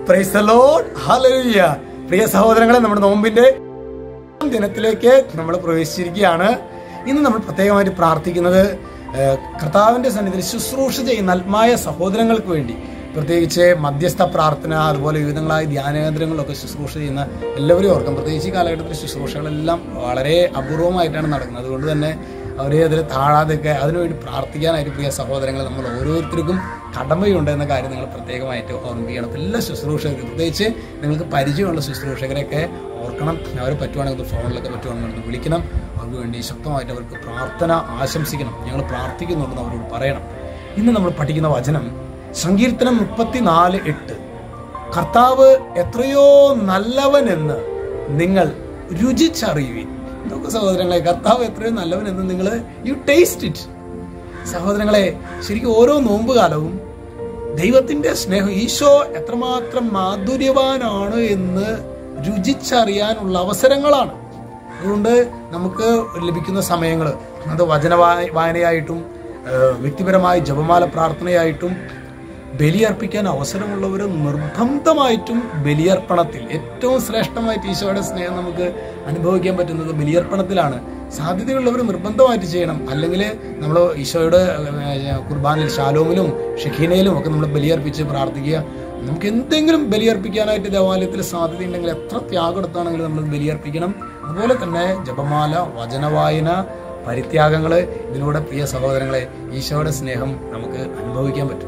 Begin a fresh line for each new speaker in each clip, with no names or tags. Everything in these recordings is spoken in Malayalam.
പ്രൈസ് ദി ലോർഡ് ഹല്ലേലൂയ പ്രിയ സഹോദരങ്ങളെ നമ്മുടെ നോമ്പിന്റെ ദിനത്തിലേക്ക് നമ്മൾ പ്രവേശിച്ചിരിക്കുകയാണ് ഇന്ന് നമ്മൾ പ്രത്യേകമായിട്ട് പ്രാർത്ഥിക്കുന്നത് ഏഹ്, കർത്താവിന്റെ സന്നിധിയിൽ ശുശ്രൂഷ ചെയ്യുന്ന ആത്മായ സഹോദരങ്ങൾക്ക് വേണ്ടി പ്രത്യേകിച്ച് മധ്യസ്ഥ പ്രാർത്ഥന അതുപോലെ വിവിധങ്ങളായ ധ്യാനകേന്ദ്രങ്ങളിലൊക്കെ ശുശ്രൂഷ ചെയ്യുന്ന എല്ലാവരെയും ഓർക്കാം പ്രത്യേകിച്ച് ഈ കാലഘട്ടത്തിൽ ശുശ്രൂഷകളെല്ലാം വളരെ അപൂർവമായിട്ടാണ് നടക്കുന്നത് അതുകൊണ്ട് തന്നെ അവരെ അതിൽ താഴാതെയൊക്കെ അതിനുവേണ്ടി പ്രാർത്ഥിക്കാനായിട്ട് പ്രിയ സഹോദരങ്ങളെ നമ്മൾ ഓരോരുത്തർക്കും കടമയുണ്ട് എന്ന കാര്യം നിങ്ങൾ പ്രത്യേകമായിട്ട് ഓർമ്മിക്കണം അപ്പോൾ എല്ലാ ശുശ്രൂഷകർക്കും പ്രത്യേകിച്ച് നിങ്ങൾക്ക് പരിചയമുള്ള ശുശ്രൂഷകരെയൊക്കെ ഓർക്കണം അവർ പറ്റുവാണെങ്കിൽ ഒന്ന് ഫോണിലൊക്കെ പറ്റുവാണെങ്കിൽ ഒന്ന് വിളിക്കണം അവർക്ക് വേണ്ടി ശക്തമായിട്ട് അവർക്ക് പ്രാർത്ഥന ആശംസിക്കണം ഞങ്ങൾ പ്രാർത്ഥിക്കുന്നുണ്ടെന്ന് അവരോട് പറയണം ഇന്ന് നമ്മൾ പഠിക്കുന്ന വചനം സങ്കീർത്തനം മുപ്പത്തിനാല് എട്ട് കർത്താവ് എത്രയോ നല്ലവനെന്ന് നിങ്ങൾ രുചിച്ചറിയുവിൻ നോക്കൂ സഹോദരങ്ങളെ കർത്താവ് എത്രയോ നല്ലവനെന്ന് നിങ്ങൾ യു ടേസ്റ്റ് ഇറ്റ് സഹോദരങ്ങളെ ശരിക്കും ഓരോ നോമ്പ് കാലവും ദൈവത്തിന്റെ സ്നേഹം ഈശോ എത്രമാത്രം മാധുര്യവാനാണ് എന്ന് രുചിച്ചറിയാനുള്ള അവസരങ്ങളാണ് അതുകൊണ്ട് നമുക്ക് ലഭിക്കുന്ന സമയങ്ങൾ അത് വചന വായ- വായനയായിട്ടും ഏഹ്, വ്യക്തിപരമായ ജപമാല പ്രാർത്ഥനയായിട്ടും ബലിയർപ്പിക്കാൻ അവസരമുള്ളവർ നിർബന്ധമായിട്ടും ബലിയർപ്പണത്തിൽ ഏറ്റവും ശ്രേഷ്ഠമായിട്ട് ഈശോയുടെ സ്നേഹം നമുക്ക് അനുഭവിക്കാൻ പറ്റുന്നത് ബലിയർപ്പണത്തിലാണ് സാധ്യതയുള്ളവർ നിർബന്ധമായിട്ട് ചെയ്യണം അല്ലെങ്കിൽ നമ്മൾ ഈശോയുടെ ഏഹ്, കുർബാനിൽ ശാലോമിലും ഷെഖീനയിലും ഒക്കെ നമ്മൾ ബലിയർപ്പിച്ച് പ്രാർത്ഥിക്കുക നമുക്ക് എന്തെങ്കിലും ബലിയർപ്പിക്കാനായിട്ട് ദേവാലയത്തിൽ സാധ്യതയുണ്ടെങ്കിൽ എത്ര ത്യാഗം എടുത്താണെങ്കിലും നമ്മൾ ബലിയർപ്പിക്കണം അതുപോലെ തന്നെ ജപമാല വചനവായന പരിത്യാഗങ്ങള് ഇതിലൂടെ പ്രിയ സഹോദരങ്ങളെ ഈശോയുടെ സ്നേഹം നമുക്ക് അനുഭവിക്കാൻ പറ്റും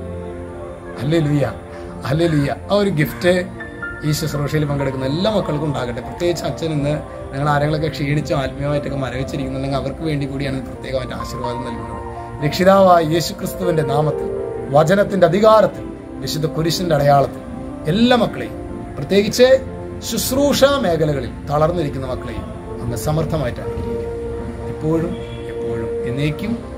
അല്ലേ ലുയ്യ അല്ലേ ലുയ്യ ആ ഒരു ഗിഫ്റ്റ് ഈ ശുശ്രൂഷയിൽ പങ്കെടുക്കുന്ന എല്ലാ മക്കൾക്കും ഉണ്ടാകട്ടെ പ്രത്യേകിച്ച് അച്ഛൻ ഇന്ന് നിങ്ങൾ ആരെങ്കിലൊക്കെ ക്ഷീണിച്ചോ ആത്മീയമായിട്ടൊക്കെ മരവിച്ചിരിക്കുന്നുണ്ടെങ്കിൽ അവർക്ക് വേണ്ടി കൂടിയാണ് പ്രത്യേകമായിട്ട് ആശീർവാദം നൽകുന്നത് രക്ഷിതാവായ യേശു ക്രിസ്തുവിന്റെ നാമത്തിൽ വചനത്തിന്റെ അധികാരത്തിൽ വിശുദ്ധ കുരിശിന്റെ അടയാളത്തിൽ എല്ലാ മക്കളെയും പ്രത്യേകിച്ച് ശുശ്രൂഷ മേഖലകളിൽ തളർന്നിരിക്കുന്ന മക്കളെയും അങ്ങ് സമർത്ഥമായിട്ട് അനുഗ്രഹിക്കുക എപ്പോഴും എപ്പോഴും എന്നേക്കും